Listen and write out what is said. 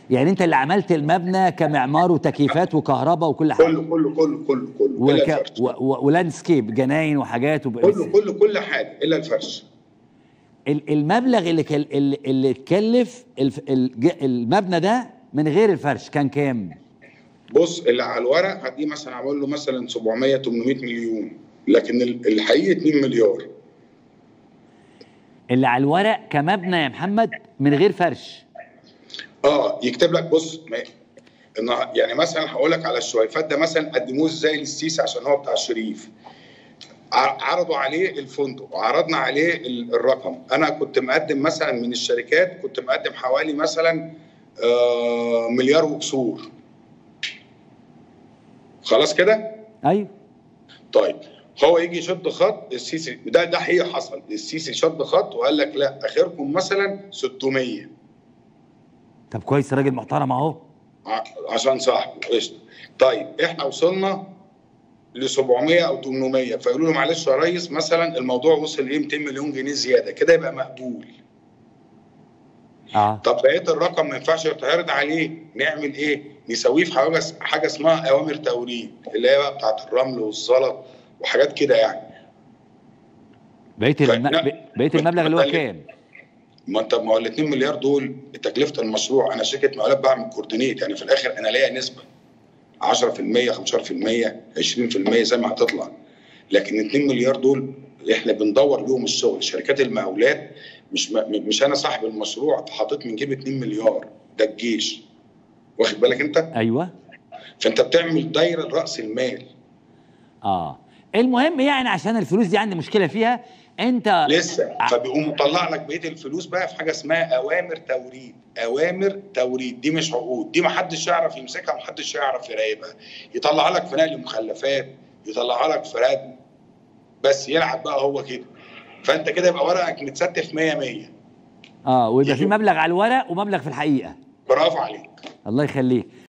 يعني انت اللي عملت المبنى كمعمار وتكييفات وكهرباء وكل حاجه كله كله كله كله كله الا وك... الفرش و... و... ولاندسكيب جناين وحاجات وب... كله كله كل حاجه الا الفرش ال- المبلغ اللي كل... اللي, اللي اتكلف الف... الج... المبنى ده من غير الفرش كان كام؟ بص اللي على الورق هدي مثلا عمل له مثلا 700 800 مليون لكن ال- الحقيقي 2 مليار اللي على الورق كمبنى يا محمد من غير فرش اه يكتب لك بص ما النها- يعني مثلا هقول لك على الشويفات ده مثلا قدموه ازاي للسيسي عشان هو بتاع الشريف ع- عرضوا عليه الفندق وعرضنا عليه ال- الرقم انا كنت مقدم مثلا من الشركات كنت مقدم حوالي مثلا آه مليار وكسور خلاص كده ايوه طيب هو يجي يشد خط السيسي ده ده حقيقي حصل السيسي شد خط وقال لك لا اخركم مثلا 600 طب كويس راجل محترم اهو ع- عشان صاحبه قشطه طيب احنا وصلنا ل 700 او 800 فيقولوا له معلش يا ريس مثلا الموضوع وصل ايه 200 مليون جنيه زياده كده يبقى مقبول اه طب بقيه الرقم ما ينفعش يتعرض عليه نعمل ايه؟ نسويه في حاجه حاجه اسمها اوامر توريد اللي هي بقى بتاعت الرمل والزلط وحاجات كده يعني بقيه الم... لا. ب- بقيه المبلغ اللي هو كام؟ ما انت ما هو ال 2 مليار دول تكلفه المشروع انا شركه مقاولات بعمل كوردينيت يعني في الاخر انا ليا نسبه 10% 15% 20% زي ما هتطلع لكن 2 مليار دول احنا بندور لهم الشغل شركات المقاولات مش م- مش انا صاحب المشروع حاطط من جيب 2 مليار ده الجيش واخد بالك انت ايوه فانت بتعمل دايره راس المال اه المهم يعني عشان الفلوس دي عندي مشكله فيها انت لسه فبيقوم مطلع لك بقيه الفلوس بقى في حاجه اسمها اوامر توريد اوامر توريد دي مش عقود دي ما حدش يعرف يمسكها وما حدش يعرف يراقبها يطلع لك في نقل مخلفات يطلع لك في ردم بس يلعب بقى هو كده فانت كده يبقى ورقك متستف 100 100 اه ويبقى في مبلغ على الورق ومبلغ في الحقيقه برافو عليك الله يخليك